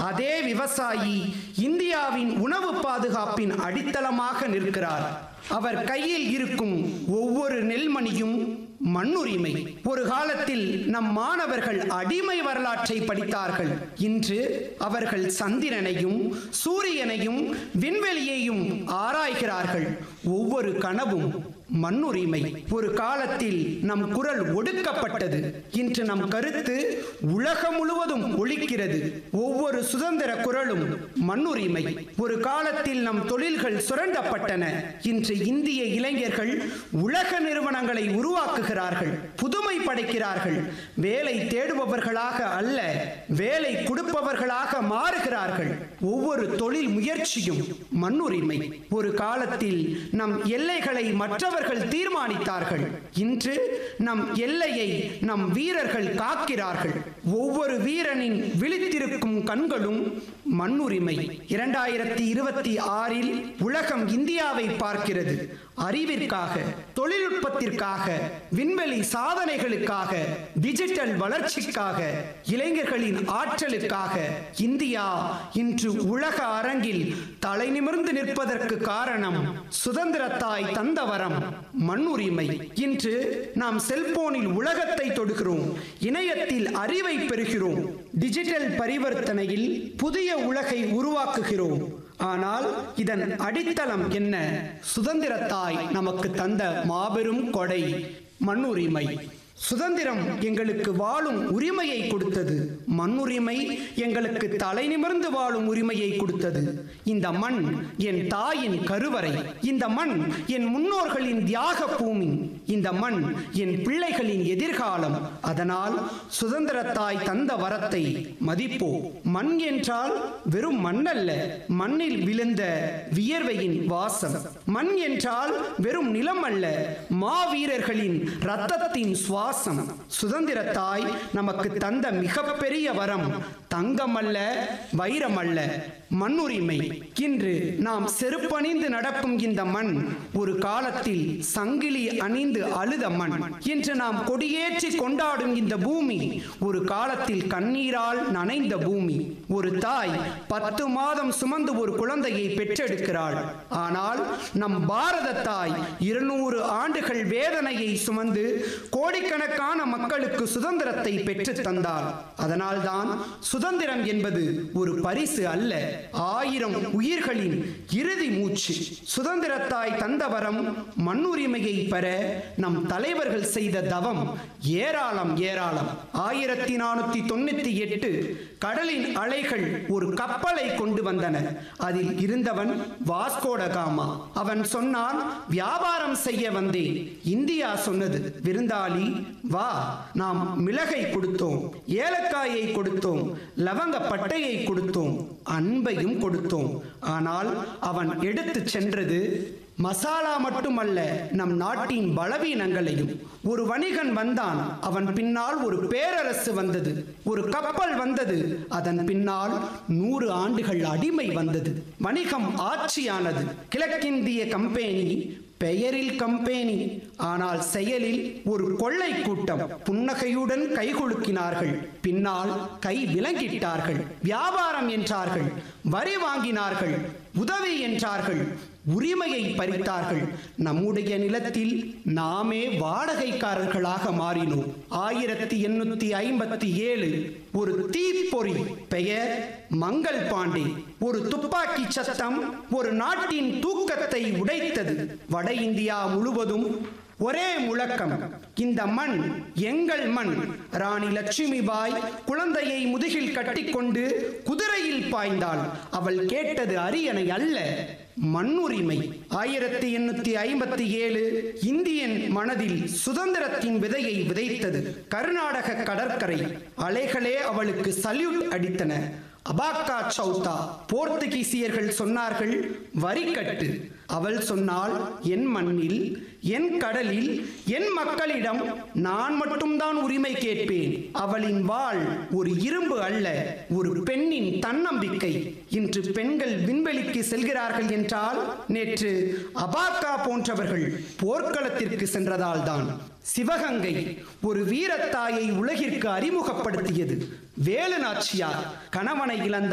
அதே விவசாயி இந்தியாவின் உணவு பாதுகாப்பின் அடித்தளமாக நிற்கிறார் அவர் கையில் இருக்கும் ஒவ்வொரு நெல்மணியும் மண்ணுரிமை ஒரு காலத்தில் நம் மாணவர்கள் அடிமை வரலாற்றை படித்தார்கள் இன்று அவர்கள் சந்திரனையும் சூரியனையும் விண்வெளியையும் ஆராய்கிறார்கள் ஒவ்வொரு கனவும் மண்ணுரிமை ஒரு காலத்தில் நம் குரல் ஒடுக்கப்பட்டது இன்று நம் கருத்து உலகம் முழுவதும் ஒழிக்கிறது ஒவ்வொரு சுதந்திர குரலும் மண்ணுரிமை ஒரு காலத்தில் நம் தொழில்கள் சுரண்டப்பட்டன இன்று இந்திய இளைஞர்கள் உலக நிறுவனங்களை உருவாக்குகிறார்கள் புதுமை படைக்கிறார்கள் வேலை தேடுபவர்களாக அல்ல வேலை கொடுப்பவர்களாக மாறுகிறார்கள் ஒவ்வொரு தொழில் முயற்சியும் மண்ணுரிமை ஒரு காலத்தில் நம் எல்லைகளை மற்றவர்கள் தீர்மானித்தார்கள் இன்று நம் எல்லையை நம் வீரர்கள் காக்கிறார்கள் ஒவ்வொரு வீரனின் விழித்திருக்கும் கண்களும் மண்ணுரிமை இரண்டாயிரத்தி இருபத்தி ஆறில் உலகம் இந்தியாவை பார்க்கிறது அறிவிற்காக தொழில்நுட்பத்திற்காக விண்வெளி சாதனைகளுக்காக டிஜிட்டல் வளர்ச்சிக்காக இளைஞர்களின் ஆற்றலுக்காக இந்தியா இன்று உலக அரங்கில் தலை நிமிர்ந்து நிற்பதற்கு காரணம் சுதந்திரத்தாய் தந்த வரம் மண்ணுரிமை இன்று நாம் செல்போனில் உலகத்தை தொடுகிறோம் இணையத்தில் அறிவை பெறுகிறோம் டிஜிட்டல் பரிவர்த்தனையில் புதிய உலகை உருவாக்குகிறோம் ஆனால் இதன் அடித்தளம் என்ன சுதந்திரத்தாய் நமக்கு தந்த மாபெரும் கொடை மண்ணுரிமை சுதந்திரம் எங்களுக்கு வாழும் உரிமையை கொடுத்தது மண்ணுரிமை எங்களுக்கு தலை நிமிர்ந்து வாழும் உரிமையை கொடுத்தது இந்த மண் என் தாயின் கருவறை இந்த மண் என் முன்னோர்களின் தியாக பூமி இந்த மண் என் பிள்ளைகளின் எதிர்காலம் அதனால் சுதந்திரத்தாய் தந்த வரத்தை மதிப்போ மண் என்றால் வெறும் மண்ணல்ல மண்ணில் விழுந்த வியர்வையின் வாசம் மண் என்றால் வெறும் நிலம் அல்ல மாவீரர்களின் ரத்தத்தின் சுவாசம் சுதந்திரத்தாய் நமக்கு தந்த மிகப்பெரிய வரம் தங்கம் அல்ல வைரம் அல்ல மண்ணுரிமை இன்று நாம் செருப்பணிந்து நடக்கும் இந்த மண் ஒரு காலத்தில் சங்கிலி அணிந்து அழுத மண் இன்று நாம் கொடியேற்றி கொண்டாடும் இந்த பூமி ஒரு காலத்தில் கண்ணீரால் நனைந்த பூமி ஒரு தாய் பத்து மாதம் சுமந்து ஒரு குழந்தையை பெற்றெடுக்கிறாள் ஆனால் நம் பாரத தாய் இருநூறு ஆண்டுகள் வேதனையை சுமந்து கோடிக்கணக்கான மக்களுக்கு சுதந்திரத்தை பெற்று தந்தாள் அதனால்தான் சுதந்திரம் என்பது ஒரு பரிசு அல்ல ஆயிரம் உயிர்களின் இறுதி மூச்சு சுதந்திரத்தாய் தந்த வரம் மண்ணுரிமையை பெற நம் தலைவர்கள் செய்த தவம் ஏராளம் ஏராளம் ஆயிரத்தி நானூத்தி தொண்ணூத்தி எட்டு கடலின் அலைகள் ஒரு கப்பலை கொண்டு வந்தன அதில் இருந்தவன் வாஸ்கோட காமா அவன் சொன்னான் வியாபாரம் செய்ய வந்தேன் இந்தியா சொன்னது விருந்தாளி வா நாம் மிளகை கொடுத்தோம் ஏலக்காயை கொடுத்தோம் லவங்க பட்டையை கொடுத்தோம் அன்பையும் கொடுத்தோம் ஆனால் அவன் எடுத்து சென்றது மசாலா மட்டுமல்ல நம் நாட்டின் பலவீனங்களையும் ஒரு வணிகன் வந்தான் அவன் பின்னால் ஒரு பேரரசு வந்தது ஒரு கப்பல் வந்தது அதன் பின்னால் நூறு ஆண்டுகள் அடிமை வந்தது வணிகம் ஆட்சியானது கிழக்கிந்திய கம்பெனி பெயரில் கம்பெனி ஆனால் செயலில் ஒரு கொள்ளை கூட்டம் புன்னகையுடன் கைகுலுக்கினார்கள் பின்னால் கை விலங்கிட்டார்கள் வியாபாரம் என்றார்கள் வரி வாங்கினார்கள் உதவி என்றார்கள் உரிமையை பறித்தார்கள் நம்முடைய நிலத்தில் நாமே வாடகைக்காரர்களாக மாறினோம் ஆயிரத்தி எண்ணூத்தி ஐம்பத்தி ஏழு ஒரு தீப்பொறி பெயர் மங்கள் பாண்டே ஒரு துப்பாக்கி சத்தம் ஒரு நாட்டின் தூக்கத்தை உடைத்தது வட இந்தியா முழுவதும் ஒரே முழக்கம் இந்த மண் எங்கள் மண் ராணி லட்சுமிபாய் குழந்தையை முதுகில் கட்டிக்கொண்டு குதிரையில் பாய்ந்தாள் அவள் கேட்டது அரியணை அல்ல மண்ணுரிமை ஆயிரத்தி எண்ணூத்தி ஐம்பத்தி ஏழு இந்தியன் மனதில் சுதந்திரத்தின் விதையை விதைத்தது கர்நாடக கடற்கரை அலைகளே அவளுக்கு சல்யூட் அடித்தன அபாக்கா சௌதா போர்த்துகீசியர்கள் சொன்னார்கள் வரிக்கட்டு அவள் சொன்னால் என் மண்ணில் என் கடலில் என் மக்களிடம் நான் மட்டும்தான் உரிமை கேட்பேன் அவளின் வாள் ஒரு இரும்பு அல்ல ஒரு பெண்ணின் தன்னம்பிக்கை இன்று பெண்கள் விண்வெளிக்கு செல்கிறார்கள் என்றால் நேற்று அபாக்கா போன்றவர்கள் போர்க்களத்திற்கு சென்றதால் தான் சிவகங்கை ஒரு வீரத்தாயை உலகிற்கு அறிமுகப்படுத்தியது வேலு நாச்சியார் கணவனை இழந்த